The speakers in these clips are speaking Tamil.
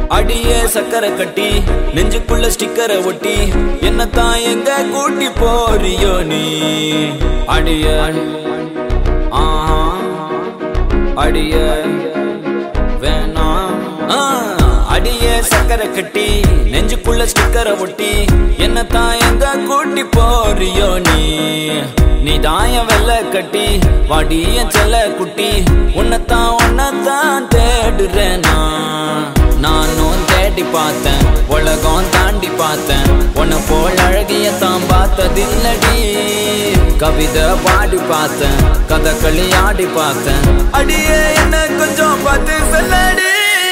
அடியே சக்கரை கட்டி நெஞ்சுக்குள்ள ஸ்டிக்கரை ஒட்டி என்னத்தான் எங்க கூட்டி போறியோ நீ அடிய ஆஹா அடிய வேணாம் ஆ, அடியே சக்கரை கட்டி நெஞ்சுக்குள்ள ஸ்டிக்கரை ஒட்டி என்னத்தான் எங்க கூட்டி போறியோ நீ நீ தாய வெள்ள கட்டி வாடிய செல்ல குட்டி உன்னைத்தான் உன்னைத்தான் தேடுறேன் நான் நானும் தேடி பார்த்தேன் உலகம் தாண்டி பார்த்தேன் உன்னை போல் அழகிய தான் பார்த்ததில்லடி கவிதை பாடி பார்த்தேன் கதகளி ஆடி பார்த்தேன் அடியே என்ன கொஞ்சம் பார்த்து சொல்லடி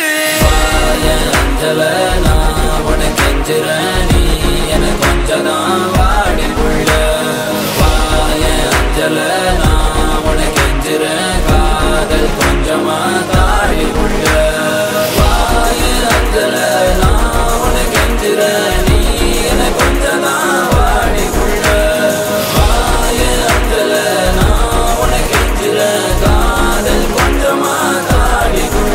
அஞ்சல நான் உனக்கு எஞ்சுறேன் நீ எனக்கு கொஞ்சம் தான் வாடி உள்ள வாய அஞ்சல நான் உனக்கு எஞ்சுறேன் காதல் கொஞ்சமா தாடி உள்ள வாய அஞ்சல நான் உனக்கு எஞ்சுறேன் நீ எனக்கு கொஞ்சம் தான் வாடி உள்ள வாய அஞ்சல நான் உனக்கு எஞ்சுறேன் காதல் கொஞ்சமா தாடி உள்ள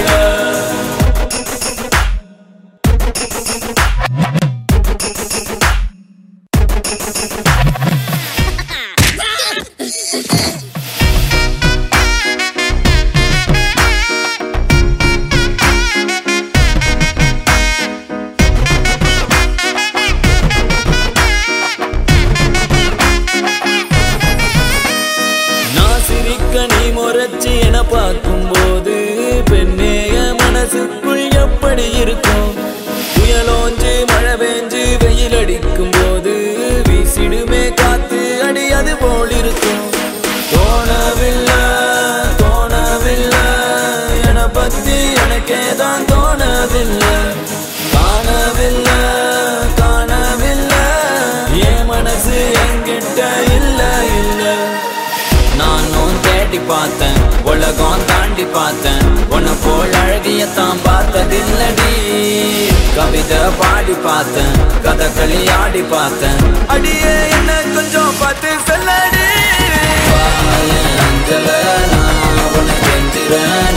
நான் சிரிக்க நீ முறைச்சு என பார்க்கும்போது பெண்ணே என் மனசுக்குள் எப்படி இருக்கும் புயலோஞ்சு மழை பெஞ்சு வெயில் அடிக்கும் போது வீசிடுமே காத்து அடி அது போல் இருக்கும் தோணவில்லை தோணவில்லை என பத்தி எனக்கே தான் தோணவில்லை காணவில்லை காணவில்லை என் மனசு என்கிட்ட இல்ல இல்ல நானும் தேடி பார்த்தேன் உலகம் தாண்டி பார்த்தேன் உன்னை போல் அழகியத்தான் பார்த்ததில்லடி கவிதை பாடி பார்த்தேன் கதகளி ஆடி பார்த்தேன் அடியே என்ன கொஞ்சம் பார்த்து சொல்லடி வாயன் அஞ்சல நான் உனக்கு எஞ்சிறேன்